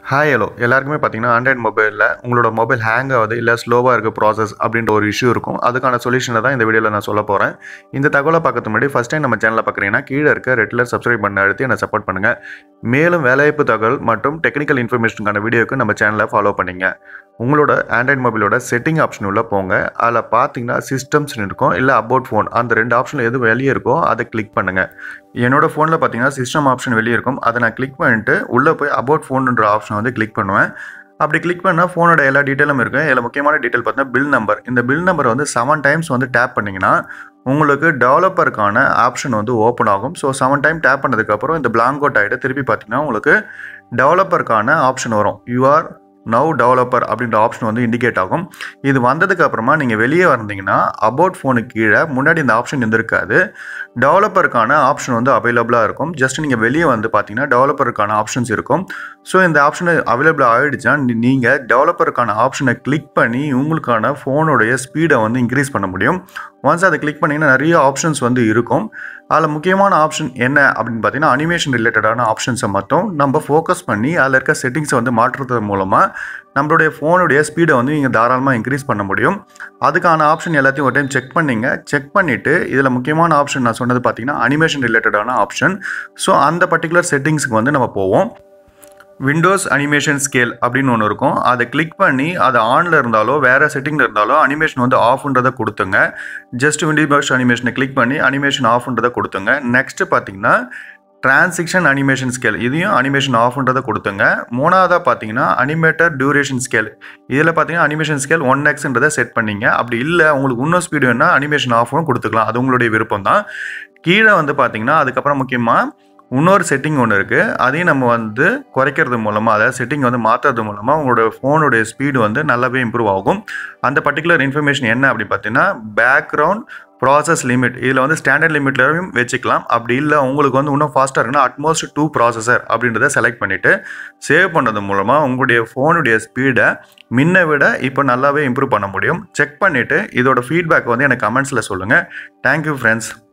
hi hello எல்லாருக்குமே பார்த்தீங்கன்னா Android மொபைலில் உங்களோட மொபைல் ஹேங் ஆகுது இல்லை ஸ்லோவாக இருக்குது ப்ராசஸ் அப்படின்ற ஒரு இஷ்யூ இருக்கும் அதுக்கான சொல்யூஷனை தான் இந்த வீடியோவில் நான் சொல்ல போகிறேன் இந்த தகவலை பார்க்கறது முன்னாடி ஃபஸ்ட் டைம் நம்ம சேனலை பார்க்குறீங்கன்னா கீழே இருக்க ரெட்டில் சப்ஸ்கிரைப் பண்ண அழுத்தி என்னை சப்போர்ட் பண்ணுங்கள் மேலும் வேலைவாய்ப்பு தகவல் மற்றும் டெக்னிக்கல் இன்ஃபர்மேஷனுக்கான வீடியோக்கு நம்ம சேனலை ஃபாலோ பண்ணிங்க உங்களோட ஆண்ட்ராய்ட் மொபைலோட செட்டிங் ஆப்ஷன் உள்ள போங்க அதில் பார்த்தீங்கன்னா சிஸ்டம்ஸ் இருக்கும் இல்லை அபவுட் ஃபோன் அந்த ரெண்டு ஆப்ஷனில் எது வெளியே இருக்கோ அதை கிளிக் பண்ணுங்கள் என்னோட ஃபோனில் பார்த்தீங்கன்னா சிஸ்டம் ஆப்ஷன் வெளியே இருக்கும் அதை நான் கிளிக் பண்ணிட்டு உள்ளே போய் அபவுட் ஃபோனுன்ற ஆப்ஷன் வந்து கிளிக் பண்ணுவேன் அப்படி கிளிக் பண்ணால் ஃபோனோட எல்லா டீட்டெயிலும் இருக்கும் இதில் முக்கியமான டீட்டெயில் பார்த்தீங்கன்னா பில் நம்பர் இந்த பில் நம்பர் வந்து செவன் டைம்ஸ் வந்து டேப் பண்ணிங்கன்னா உங்களுக்கு டெவலப்பருக்கான ஆப்ஷன் வந்து ஓப்பன் ஆகும் ஸோ செவன் டைம் டேப் பண்ணதுக்கப்புறம் இந்த பிளாங்க் அவுட் ஆகிட்டு திருப்பி பார்த்தீங்கன்னா உங்களுக்கு டெவலப்பருக்கான ஆப்ஷன் வரும் யூஆர் நவ் டெவலப்பர் அப்படின்ற ஆப்ஷன் வந்து இண்டிகேட் ஆகும் இது வந்ததுக்கு அப்புறமா நீங்கள் வெளியே வந்தீங்கன்னா அபவுட் ஃபோனுக்கு கீழே முன்னாடி இந்த ஆப்ஷன் இருந்திருக்காது டெவலப்பருக்கான ஆப்ஷன் வந்து அவைலபிளாக இருக்கும் ஜஸ்ட் நீங்கள் வெளியே வந்து பார்த்தீங்கன்னா டெவலப்பருக்கான ஆப்ஷன்ஸ் இருக்கும் ஸோ இந்த ஆப்ஷன் அவைலபிள் ஆகிடுச்சா நீங்கள் டெவலப்பருக்கான ஆப்ஷனை கிளிக் பண்ணி உங்களுக்கான ஃபோனுடைய ஸ்பீடை வந்து இன்க்ரீஸ் பண்ண முடியும் ஒன்ஸ் அதை கிளிக் பண்ணிங்கன்னா நிறைய ஆப்ஷன்ஸ் வந்து இருக்கும் அதில் முக்கியமான ஆப்ஷன் என்ன அப்படின்னு பார்த்தீங்கன்னா அனிமேஷன் ரிலேட்டடான ஆப்ஷன்ஸை மட்டும் நம்ம ஃபோக்கஸ் பண்ணி அதில் இருக்க செட்டிங்ஸை வந்து மாற்றுறது மூலமாக நம்மளுடைய ஃபோனுடைய ஸ்பீடை வந்து நீங்கள் தாராளமாக இன்க்ரீஸ் பண்ண முடியும் அதுக்கான ஆப்ஷன் எல்லாத்தையும் ஒரு டைம் செக் பண்ணிங்க செக் பண்ணிவிட்டு இதில் முக்கியமான ஆப்ஷன் நான் சொன்னது பார்த்தீங்கன்னா அனிமேஷன் ரிலேட்டடான ஆப்ஷன் ஸோ அந்த பர்டிகுலர் செட்டிங்ஸுக்கு வந்து நம்ம போவோம் விண்டோஸ் அனிமேஷன் ஸ்கேல் அப்படின்னு ஒன்று இருக்கும் அதை கிளிக் பண்ணி அது ஆனில் இருந்தாலோ வேறு செட்டிங்கில் இருந்தாலோ அனிமேஷன் வந்து ஆஃப்ன்றதை கொடுத்துங்க ஜஸ்ட் விண்டோஸ் அனிமேஷனை கிளிக் பண்ணி அனிமேஷன் ஆஃப்ன்றதை கொடுத்துங்க நெக்ஸ்ட்டு பார்த்தீங்கன்னா டிரான்சிக்ஷன் அனிமேஷன் ஸ்கேல் இதையும் அனிமேஷன் ஆஃப்ன்றதை கொடுத்துங்க மூணாவதாக பார்த்தீங்கன்னா அனிமேட்டர் டியூரேஷன் ஸ்கேல் இதில் பார்த்தீங்கன்னா அனிமேஷன் ஸ்கேல் ஒன் எக்ஸ்ன்றதை செட் பண்ணிங்க அப்படி இல்லை உங்களுக்கு இன்னும் ஸ்பீடு வேணால் அனிமேஷன் ஆஃபும் கொடுத்துக்கலாம் அது உங்களுடைய விருப்பம் தான் கீழே வந்து பார்த்தீங்கன்னா அதுக்கப்புறம் முக்கியமாக இன்னொரு செட்டிங் ஒன்று இருக்குது அதையும் நம்ம வந்து குறைக்கிறது மூலமாக அதாவது செட்டிங் வந்து மாற்றுறது மூலமாக உங்களோட ஃபோனுடைய ஸ்பீடு வந்து நல்லாவே இம்ப்ரூவ் ஆகும் அந்த பர்டிகுலர் இன்ஃபர்மேஷன் என்ன அப்படின்னு பார்த்தீங்கன்னா பேக்ரவுண்ட் ப்ராசஸ் லிமிட் இதில் வந்து ஸ்டாண்டர்ட் லிமிட்லையும் வச்சுக்கலாம் அப்படி இல்லை உங்களுக்கு வந்து இன்னும் ஃபாஸ்ட்டாக இருக்குன்னா அட்மோஸ்ட் டூ ப்ராசஸர் அப்படின்றத செலக்ட் பண்ணிவிட்டு சேவ் பண்ணுறது மூலமாக உங்களுடைய ஃபோனுடைய ஸ்பீடை முன்ன விட இப்போ நல்லாவே இம்ப்ரூவ் பண்ண முடியும் செக் பண்ணிவிட்டு இதோட ஃபீட்பேக் வந்து எனக்கு கமெண்ட்ஸில் சொல்லுங்கள் தேங்க்யூ ஃப்ரெண்ட்ஸ்